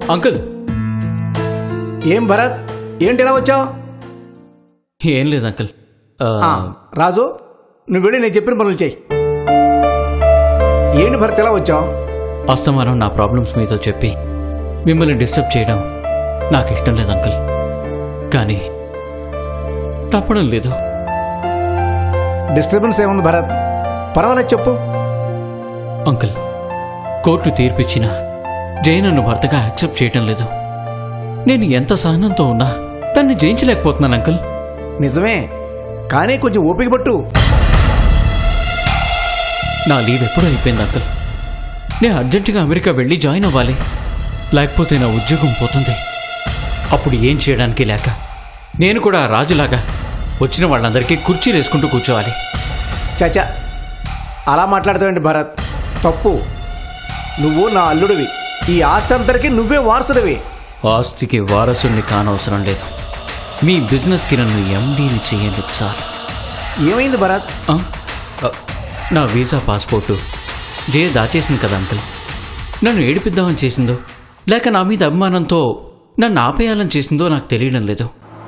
Uncle ఏం భరత్ ఏంటి ఇలా వచ్చావు ఏం లేదు అంకుల్ ఆ, రాజు నువ్వు వెళ్ళి నేను చెప్పిన పనులు చెయ్యి ఏంటి భరత్ ఇలా వచ్చావు అస్తమానం నా ప్రాబ్లమ్స్ మీతో చెప్పి మిమ్మల్ని డిస్టర్బ్ చేయడం నాకు ఇష్టం లేదు అంకుల్ కానీ తప్పడం లేదు డిస్టర్బెన్స్ ఏముంది భరత్ పర్వాలేదు చెప్పు అంకుల్ కోర్టు తీర్పిచ్చిన జయ నన్ను భర్తగా యాక్సెప్ట్ చేయటం లేదు నేను ఎంత సహనంతో ఉన్నా తన్ని జయించలేకపోతున్నాను అంకుల్ నిజమే కానీ కొంచెం ఓపిక పట్టు నా లీవ్ ఎప్పుడూ అయిపోయింది అంకుల్ నేను అర్జెంటుగా అమెరికా వెళ్ళి జాయిన్ అవ్వాలి లేకపోతే నా ఉద్యోగం పోతుంది అప్పుడు ఏం చేయడానికి లేక నేను కూడా ఆ రాజులాగా వచ్చిన వాళ్ళందరికీ కుర్చీలు వేసుకుంటూ కూర్చోవాలి చచా అలా మాట్లాడతావేంటి భరత్ తప్పు నువ్వు నా అల్లుడివి ఈ ఆస్తి అంతటికి నువ్వే వారసుడివి ఆస్తికి వారసుని కానవసరం లేదు మీ బిజినెస్కి నన్ను ఎండీని చేయండి చాలు ఏమైంది భరత్ ఆ? ఆ, నా వీసా పాస్పోర్టు జయ దాచేసింది కదా అంకుల్ నన్ను ఏడిపిద్దామని చేసిందో లేక నా మీద అభిమానంతో నన్ను ఆపేయాలని చేసిందో నాకు తెలియడం లేదు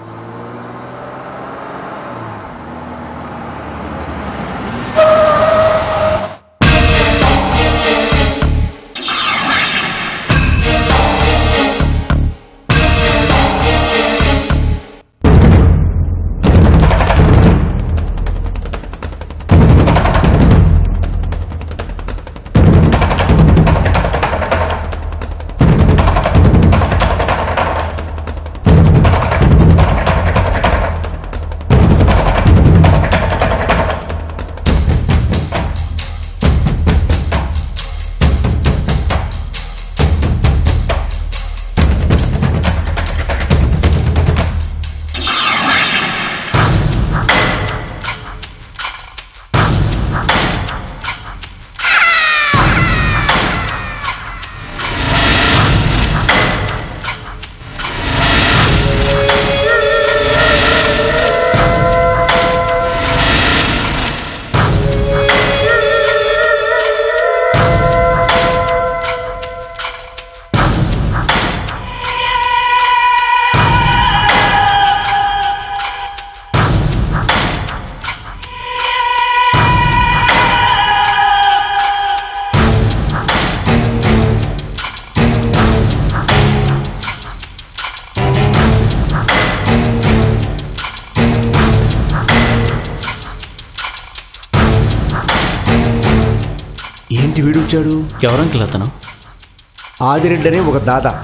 ఏంటి వీడు వచ్చాడు ఎవరంకుల్ అతను ఆదిరెడ్డి అనే ఒక దాదా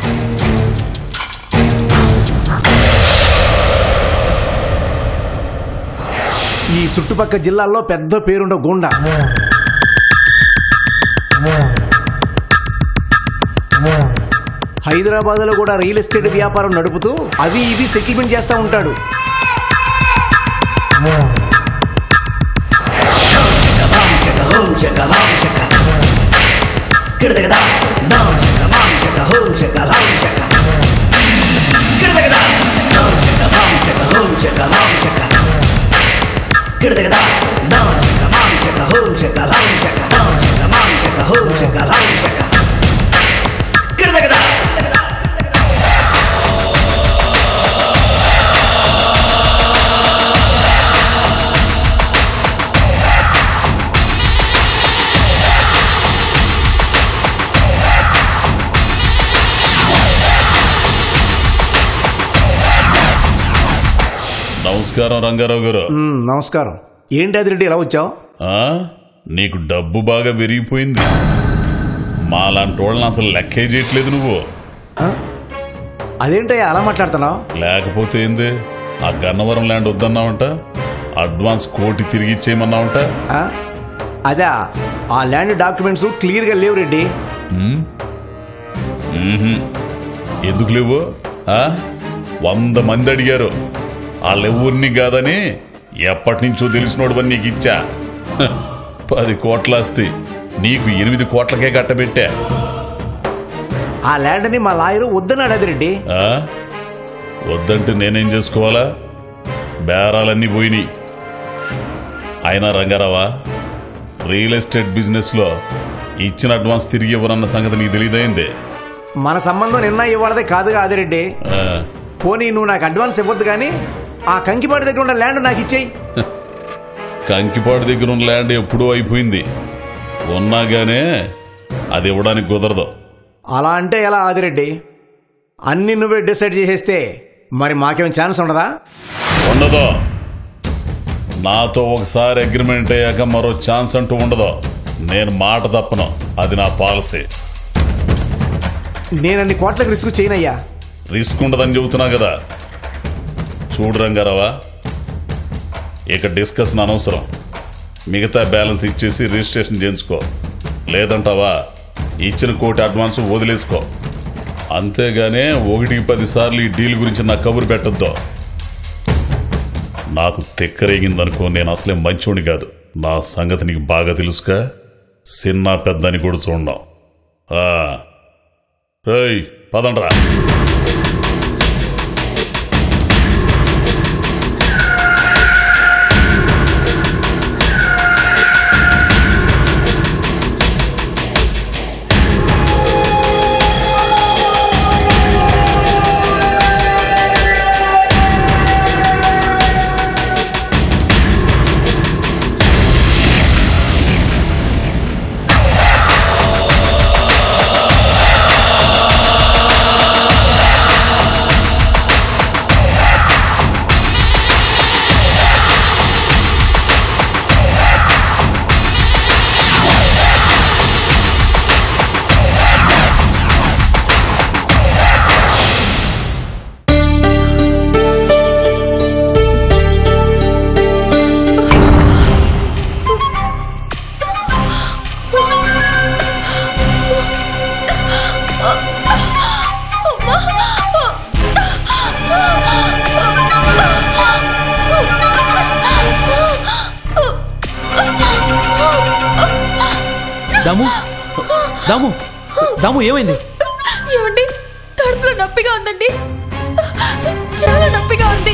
ఈ చుట్టుపక్కల జిల్లాల్లో పెద్ద పేరుండ గుండా హైదరాబాద్లో కూడా రియల్ ఎస్టేట్ వ్యాపారం నడుపుతూ అవి ఇవి సెటిల్మెంట్ చేస్తూ ఉంటాడు నమస్కారం రంగారావు గారు మ్, నమస్కారం ఏంటి ఆదిరెడ్డి ఎలా వచ్చావు ఆ? నీకు డబ్బు బాగా పెరిగిపోయింది మాలాంటి వాళ్ళని అసలు లెక్కే చేయట్లేదు నువ్వు అదేంటయ్యా అలా మాట్లాడుతున్నావు లేకపోతే ఏంది ఆ గన్నవరం ల్యాండ్ వద్దన్నావంట అడ్వాన్స్ కోటి తిరిగి ఇచ్చేయమన్నావంట ఆ? అదే ఆ ల్యాండ్ డాక్యుమెంట్స్ క్లియర్గా లేవు రెడ్డి ఎందుకు లేవు ఆ? వంద మంది అడిగారు వాళ్ళెవ్వరిని కాదని ఎప్పటి నుంచో తెలిసినోడు నీకు ఇచ్చా హ, పది కోట్ల నీకు ఎనిమిది కోట్లకే కట్టబెట్టా ఆ ల్యాండ్ని మా లాయరు వద్దన్నాడు ఆదిరెడ్డి ఆ? వద్దంటే నేనేం చేసుకోవాలా బేరాలన్నీ పోయినాయి అయినా రంగారావా రియల్ ఎస్టేట్ బిజినెస్లో ఇచ్చిన అడ్వాన్స్ తిరిగి ఇవ్వరన్న సంగతి నీకు తెలియదైంది మన సంబంధం నిన్న ఇవ్వడదే కాదుగా ఆదిరెడ్డి ఆ, పోనీ నువ్వు నాకు అడ్వాన్స్ ఇవ్వద్దు కానీ ఆ కంకిపాటి దగ్గర ఉన్న ల్యాండ్ నాకు ఇచ్చేయి కంకిపాడు దగ్గర ఉన్న ల్యాండ్ ఎప్పుడూ అయిపోయింది ఉన్నాగానే అది ఇవ్వడానికి కుదరదు అలా అంటే ఎలా ఆదిరెడ్డి అన్ని నువ్వే డిసైడ్ చేసేస్తే మరి మాకేం ఛాన్స్ ఉండదా ఉండదు నాతో ఒకసారి అగ్రిమెంట్ అయ్యాక మరో ఛాన్స్ అంటూ ఉండదు నేను మాట తప్పను అది నా పాలసీ నేను అన్ని కోట్లకు రిస్క్ చేయనయ్యా రిస్క్ ఉండదని చెబుతున్నా కదా చూడు రంగారావా ఇక డిస్కషన్ అనవసరం మిగతా బ్యాలెన్స్ ఇచ్చేసి రిజిస్ట్రేషన్ చేయించుకో లేదంటావా ఇచ్చిన కోటి అడ్వాన్స్ వదిలేసుకో అంతేగానే ఒకటికి పది సార్లు ఈ డీల్ గురించి నా కబురు పెట్టొద్దు నాకు తెక్కరేగిందనుకో నేను అసలే మంచోని కాదు నా సంగతి నీకు బాగా తెలుసుగా చిన్న పెద్దని కూడా చూడడం రేయ్ పదండ్రా దాము దాము దాము ఏమైంది ఏమండి కడుపులో నొప్పిగా ఉందండి చాలా నొప్పిగా ఉంది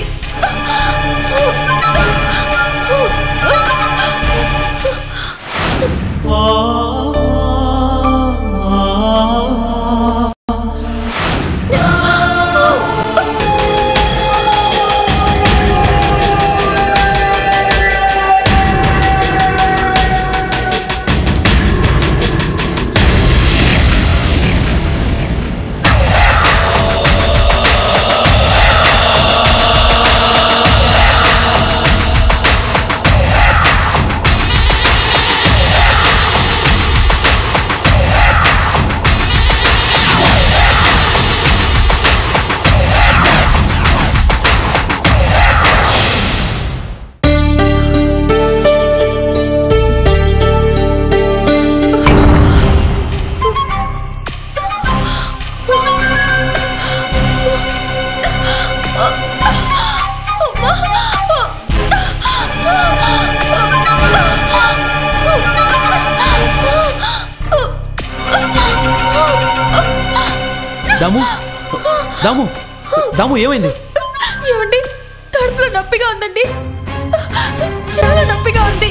దాము దాము దాము ఏమైంది ఏమండి కడుపులో నొప్పిగా ఉందండి చాలా నొప్పిగా ఉంది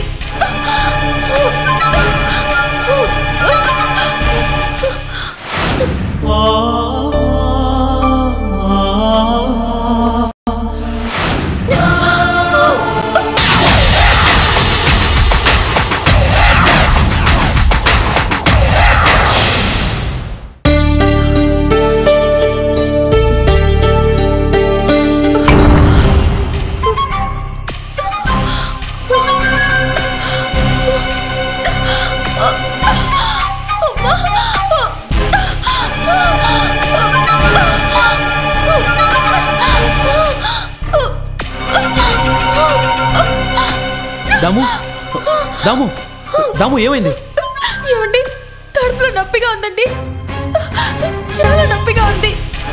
దాము దాము దాము ఏమైంది ఏమండి కడుపులో నొప్పిగా ఉందండి చాలా నొప్పిగా ఉంది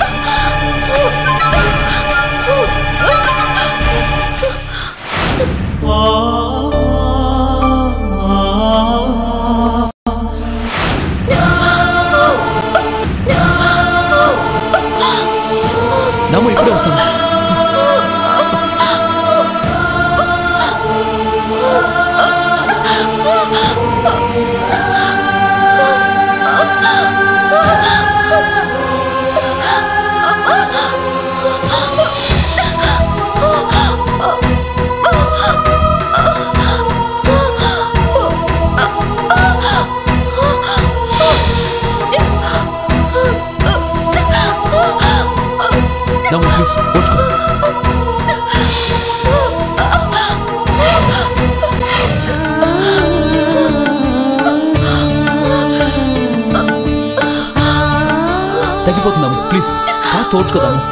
దాము ఇప్పుడే వస్తాను దమ్ము ప్లీజ్ ఓడ్చుకో తగ్గిపోతుందాము ప్లీజ్ కాస్త ఓడ్చుకోదాము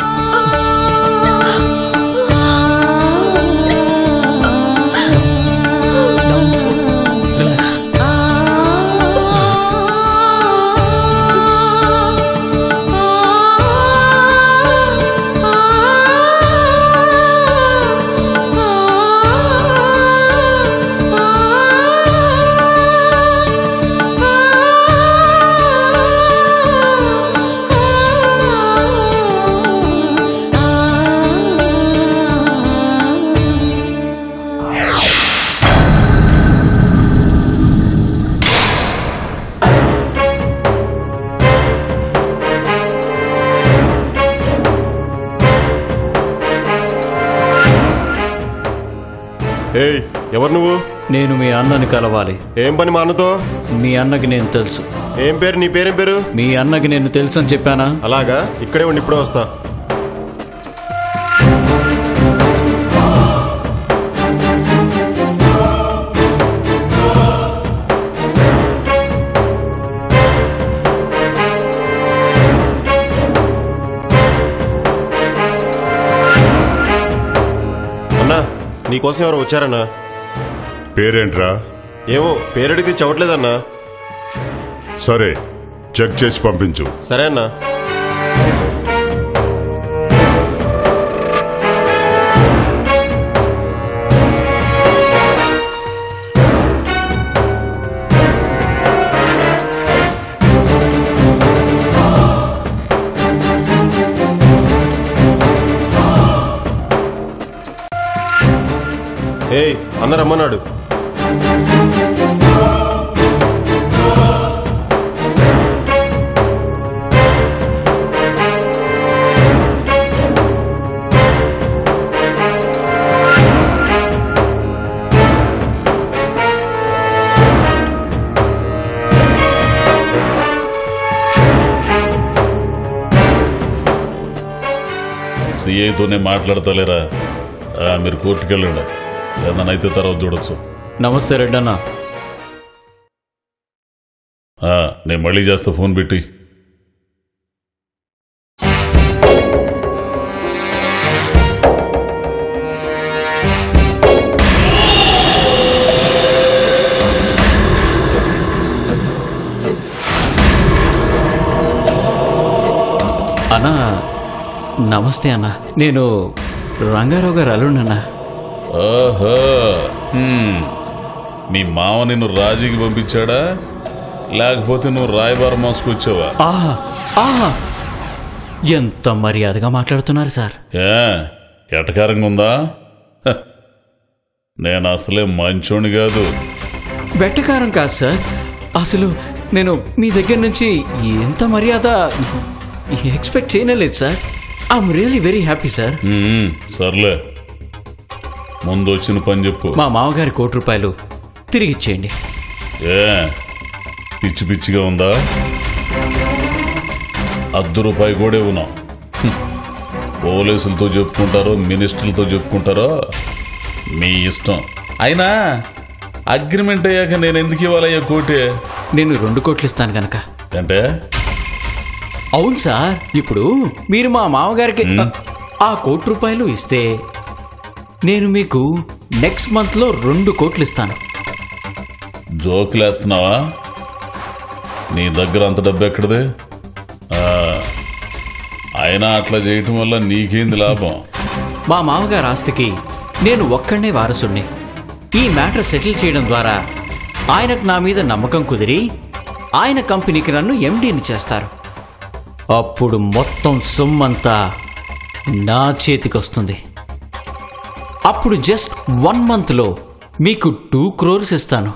రిలాక్స్ రిలాక్స్ ఏయ్ ఎవరు నువ్వు నేను మీ అన్నని కలవాలి ఏం పని మా అన్నతో మీ అన్నకి నేను తెలుసు ఏం పేరు నీ పేరేం పేరు మీ అన్నకి నేను తెలుసు అని చెప్పానా అలాగా ఇక్కడే ఉండి ఇప్పుడే వస్తా అన్నా నీకోసం ఎవరు వచ్చారన్నా పేరేంట్రా ఏమో పేరడిగితే చెవట్లేదన్నా సరే చెక్ చేసి పంపించు సరే అన్నా ఏయ్ అన్న రమ్మన్నాడు సిఐతోనే మాట్లాడతలేరా ఆ, మీరు కోర్టుకు వెళ్ళండి ఏదైనా అయితే తర్వాత చూడొచ్చు నమస్తే రెడ్డన్న ఆ, నేను మళ్ళీ చేస్తా ఫోన్ పెట్టి అన్నా నమస్తే అన్న నేను రంగారావు గారు అల్లుడన్నా ఓహో హ్మ్. మీ మామ నిన్ను రాజీకి పంపించాడా లేకపోతే నువ్వు రాయబారం మోసుకొచ్చావా ఆహా ఆహా ఎంత మర్యాదగా మాట్లాడుతున్నారు సార్ ఏ ఎటకారంగా ఉందా హ. నేను అసలే మంచోని కాదు వెట్టకారం కాదు సార్ అసలు నేను మీ దగ్గర నుంచి ఎంత మర్యాద ఎక్స్పెక్ట్ చేయలేదు sir I'm really very happy sir హ్మ్, సర్లే ముందు వచ్చిన పని చెప్పు మా మామగారి కోటి రూపాయలు తిరిగి ఇచ్చేయండి ఏ పిచ్చి పిచ్చిగా ఉందా అర్ధ రూపాయి కూడా ఉన్నాం పోలీసులతో చెప్పుకుంటారో మినిస్టర్లతో చెప్పుకుంటారో మీ ఇష్టం అయినా అగ్రిమెంట్ అయ్యాక నేను ఎందుకు ఇవ్వాలయ్యా కోటి నేను రెండు కోట్లు ఇస్తాను కనుక అంటే అవును సార్ ఇప్పుడు మీరు మా మామగారికి ఆ కోటి రూపాయలు ఇస్తే నేను మీకు నెక్స్ట్ మంత్ లో రెండు కోట్లు ఇస్తాను జోకులేస్తున్నావా నీ దగ్గర అంత డబ్బు ఎక్కడిది ఆ, అయినా అట్లా చేయటం వల్ల నీకేంది లాభం మా మామగారి ఆస్తికి నేను ఒక్కడనే వారసుణ్ణి ఈ మ్యాటర్ సెటిల్ చేయడం ద్వారా ఆయనకు నా మీద నమ్మకం కుదిరి ఆయన కంపెనీకి నన్ను ఎండీని చేస్తారు అప్పుడు మొత్తం సొమ్మంతా నా చేతికి వస్తుంది అప్పుడు జస్ట్ వన్ మంత్లో మీకు టూ క్రోర్స్ ఇస్తాను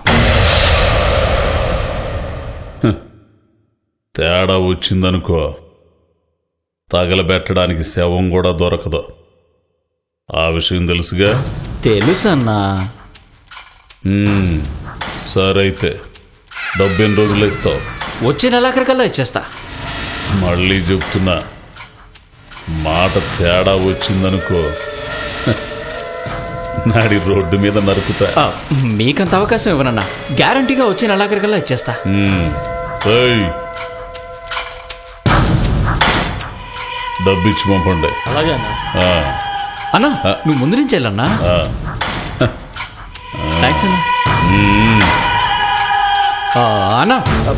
తేడా వచ్చిందనుకో తగలబెట్టడానికి శవం కూడా దొరకదు ఆ విషయం తెలుసుగా తెలుసన్నా హ్మ్, సరైతే డబ్బు ఎన్ని రోజులు ఇస్తావు వచ్చే నెలాఖరికల్లా ఇచ్చేస్తా మళ్ళీ చెప్తున్నా మాట తేడా వచ్చిందనుకో నాడి రోడ్డు మీద నరుకుతా ఆ, మీకంత అవకాశం ఇవ్వనన్నా గ్యారంటీగా వచ్చే నెలాఖరికల్లా ఇచ్చేస్తా ఉమ్. ఏయ్. డబ్బిచ్చి పంపండి అలాగే అన్న ఆ, అన్నా నువ్వు ముందు నుంచి వెళ్ళన్నా ఆ. థ్యాంక్స్ అన్నా ఆ, అన్నా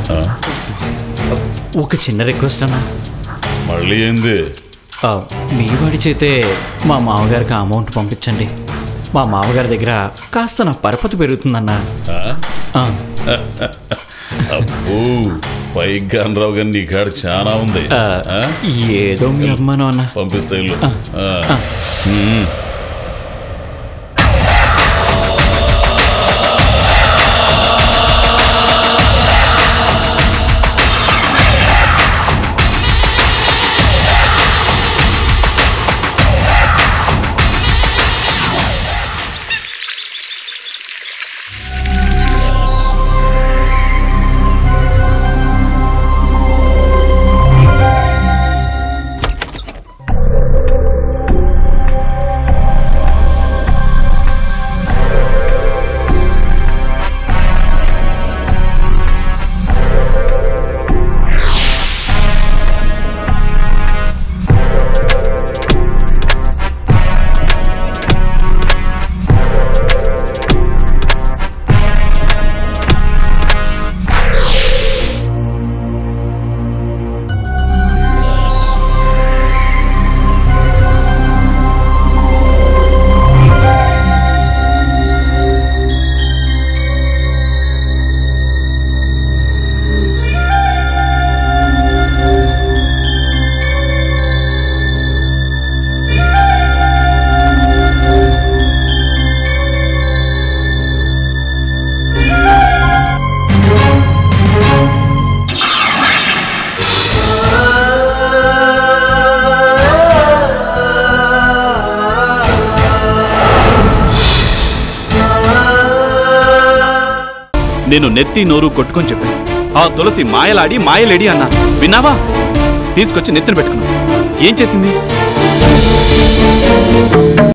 ఒక చిన్న రిక్వెస్ట్ అన్నా మళ్ళీ ఏంది ఆ, మీ వాడి చేతే మా మామగారికి ఆ అమౌంట్ పంపించండి మా మామగారి దగ్గర కాస్త నా పరపతి పెరుగుతుందన్నా ఆ? ఆ, అబ్బో పైగా రావు గారు నీ కాడ చాలా ఉంది ఆ, ఆ? ఏదో మీ అభిమానం అన్నా పంపిస్తా ఇల్లు ఆ. ఉమ్. నేను నెత్తి నోరు కొట్టుకొని చెప్పాను ఆ తులసి మాయలాడి మాయలేడి అన్నా విన్నావా తీసుకొచ్చి నెత్తిన పెట్టుకున్నా ఏం చేసింది